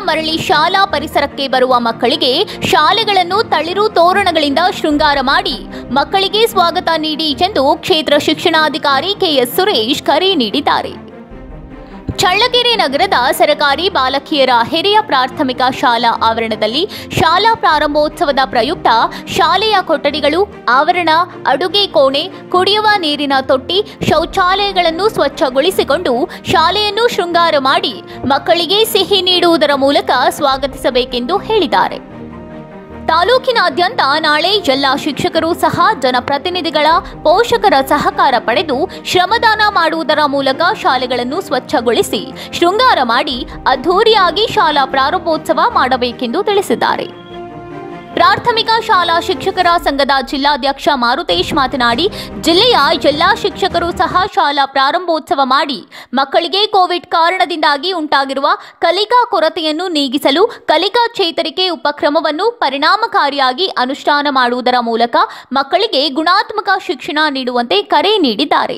ಮರಳಿ ಶಾಲಾ ಪರಿಸರಕ್ಕೆ ಬರುವ ಮಕ್ಕಳಿಗೆ ಶಾಲೆಗಳನ್ನು ತಳಿರು ತೋರಣಗಳಿಂದ ಶೃಂಗಾರ ಮಾಡಿ ಮಕ್ಕಳಿಗೆ ಸ್ವಾಗತ ನೀಡಿ ಎಂದು ಕ್ಷೇತ್ರ ಶಿಕ್ಷಣಾಧಿಕಾರಿ ಕೆಎಸ್ ಸುರೇಶ್ ಕರೆ ನೀಡಿದ್ದಾರೆ ಚಳ್ಳಕೆರೆ ನಗರದ ಸರಕಾರಿ ಬಾಲಕಿಯರ ಹಿರಿಯ ಪ್ರಾಥಮಿಕ ಶಾಲಾ ಆವರಣದಲ್ಲಿ ಶಾಲಾ ಪ್ರಾರಂಭೋತ್ಸವದ ಪ್ರಯುಕ್ತ ಶಾಲೆಯ ಕೊಠಡಿಗಳು ಆವರಣ ಅಡುಗೆ ಕೋಣೆ ಕುಡಿಯುವ ನೀರಿನ ತೊಟ್ಟಿ ಶೌಚಾಲಯಗಳನ್ನು ಸ್ವಚ್ಛಗೊಳಿಸಿಕೊಂಡು ಶಾಲೆಯನ್ನು ಶೃಂಗಾರ ಮಾಡಿ ಮಕ್ಕಳಿಗೆ ಸಿಹಿ ನೀಡುವುದರ ಮೂಲಕ ಸ್ವಾಗತಿಸಬೇಕೆಂದು ಹೇಳಿದ್ದಾರೆ ತಾಲೂಕಿನಾದ್ಯಂತ ನಾಳೆ ಎಲ್ಲ ಶಿಕ್ಷಕರು ಸಹ ಜನಪ್ರತಿನಿಧಿಗಳ ಪೋಷಕರ ಸಹಕಾರ ಪಡೆದು ಶ್ರಮದಾನ ಮಾಡುವುದರ ಮೂಲಕ ಶಾಲೆಗಳನ್ನು ಸ್ವಚ್ಛಗೊಳಿಸಿ ಶೃಂಗಾರ ಮಾಡಿ ಅದ್ಧೂರಿಯಾಗಿ ಶಾಲಾ ಪ್ರಾರಂಭೋತ್ಸವ ಮಾಡಬೇಕೆಂದು ತಿಳಿಸಿದ್ದಾರೆ ಪ್ರಾಥಮಿಕ ಶಾಲಾ ಶಿಕ್ಷಕರ ಸಂಘದ ಜಿಲ್ಲಾಧ್ಯಕ್ಷ ಮಾರುತೇಶ್ ಮಾತನಾಡಿ ಜಿಲ್ಲೆಯ ಎಲ್ಲಾ ಶಿಕ್ಷಕರು ಸಹ ಶಾಲಾ ಪ್ರಾರಂಭೋತ್ಸವ ಮಾಡಿ ಮಕ್ಕಳಿಗೆ ಕೋವಿಡ್ ಕಾರಣದಿಂದಾಗಿ ಉಂಟಾಗಿರುವ ಕಲಿಕಾ ಕೊರತೆಯನ್ನು ನೀಗಿಸಲು ಕಲಿಕಾ ಚೇತರಿಕೆ ಉಪಕ್ರಮವನ್ನು ಪರಿಣಾಮಕಾರಿಯಾಗಿ ಅನುಷ್ಠಾನ ಮಾಡುವುದರ ಮೂಲಕ ಮಕ್ಕಳಿಗೆ ಗುಣಾತ್ಮಕ ಶಿಕ್ಷಣ ನೀಡುವಂತೆ ಕರೆ ನೀಡಿದ್ದಾರೆ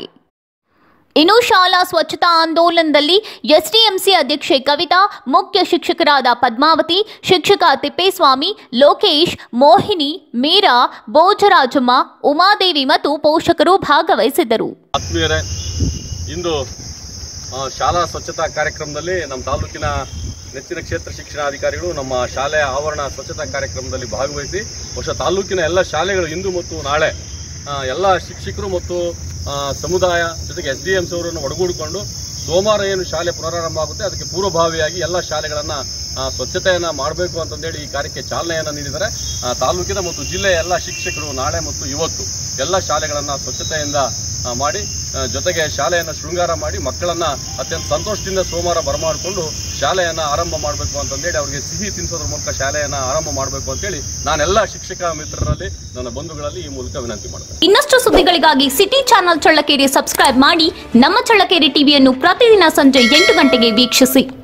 ಇನ್ನು ಶಾಲಾ ಸ್ವಚ್ಛತಾ ಆಂದೋಲನದಲ್ಲಿ ಎಸ್ಡಿಎಂಸಿ ಅಧ್ಯಕ್ಷೆ ಕವಿತಾ ಮುಖ್ಯ ಶಿಕ್ಷಕರಾದ ಪದ್ಮಾವತಿ ಶಿಕ್ಷಕ ತಿಪ್ಪೇಸ್ವಾಮಿ ಲೋಕೇಶ್ ಮೋಹಿನಿ ಮೀರಾ ಬೋಜರಾಜಮ್ಮ ಉಮಾದೇವಿ ಮತ್ತು ಪೋಷಕರು ಭಾಗವಹಿಸಿದ್ದರು ಆತ್ಮೀಯರೇ ಇಂದು ಆ, ಶಾಲಾ ಸ್ವಚ್ಛತಾ ಕಾರ್ಯಕ್ರಮದಲ್ಲಿ ನಮ್ಮ ತಾಲೂಕಿನ ನೆಚ್ಚಿನ ಕ್ಷೇತ್ರ ಶಿಕ್ಷಣಾಧಿಕಾರಿಗಳು ನಮ್ಮ ಶಾಲೆಯ ಆವರಣ ಸ್ವಚ್ಛತಾ ಕಾರ್ಯಕ್ರಮದಲ್ಲಿ ಭಾಗವಹಿಸಿ ಬಹುಶಃ ತಾಲೂಕಿನ ಎಲ್ಲ ಶಾಲೆಗಳು ಇಂದು ಮತ್ತು ನಾಳೆ ಆ, ಎಲ್ಲ ಶಿಕ್ಷಕರು ಮತ್ತು ಆ, ಸಮುದಾಯ ಜೊತೆಗೆ ಎಸ್ ಡಿ ಎಂ ಅವರನ್ನು ಒಡಗೂಡಿಕೊಂಡು ಸೋಮವಾರ ಏನು ಶಾಲೆ ಪುನರಾರಂಭ ಆಗುತ್ತೆ ಅದಕ್ಕೆ ಪೂರ್ವಭಾವಿಯಾಗಿ ಎಲ್ಲ ಶಾಲೆಗಳನ್ನು ಸ್ವಚ್ಛತೆಯನ್ನು ಮಾಡಬೇಕು ಅಂತಂದೇಳಿ ಈ ಕಾರ್ಯಕ್ಕೆ ಚಾಲನೆಯನ್ನು ನೀಡಿದ್ದಾರೆ ಆ, ತಾಲೂಕಿನ ಮತ್ತು ಜಿಲ್ಲೆಯ ಎಲ್ಲ ಶಿಕ್ಷಕರು ನಾಳೆ ಮತ್ತು ಇವತ್ತು ಎಲ್ಲ ಶಾಲೆಗಳನ್ನು ಸ್ವಚ್ಛತೆಯಿಂದ ಆ, ಮಾಡಿ ಆ, ಜೊತೆಗೆ ಶಾಲೆಯನ್ನು ಶೃಂಗಾರ ಮಾಡಿ ಮಕ್ಕಳನ್ನ ಅತ್ಯಂತ ಸಂತೋಷದಿಂದ ಸೋಮವಾರ ಬರಮಾಡಿಕೊಂಡು ಶಾಲೆಯನ್ನ ಆರಂಭ ಮಾಡಬೇಕು ಅಂತಂದೇಳಿ ಅವರಿಗೆ ಸಿಹಿ ತಿನ್ನಿಸೋದ್ರ ಮೂಲಕ ಶಾಲೆಯನ್ನ ಆರಂಭ ಮಾಡಬೇಕು ಅಂತೇಳಿ ನಾನೆಲ್ಲ ಶಿಕ್ಷಕ ಮಿತ್ರರಲ್ಲಿ ನನ್ನ ಬಂಧುಗಳಲ್ಲಿ ಈ ಮೂಲಕ ವಿನಂತಿ ಮಾಡ್ತೇನೆ ಇನ್ನಷ್ಟು ಸುದ್ದಿಗಳಿಗಾಗಿ ಸಿಟಿ ಚಾನೆಲ್ ಚಳ್ಳಕೆರೆ ಸಬ್ಸ್ಕ್ರೈಬ್ ಮಾಡಿ ನಮ್ಮ ಚಳ್ಳಕೆರೆ ಟಿವಿಯನ್ನು ಪ್ರತಿದಿನ ಸಂಜೆ ಎಂಟು ಗಂಟೆಗೆ ವೀಕ್ಷಿಸಿ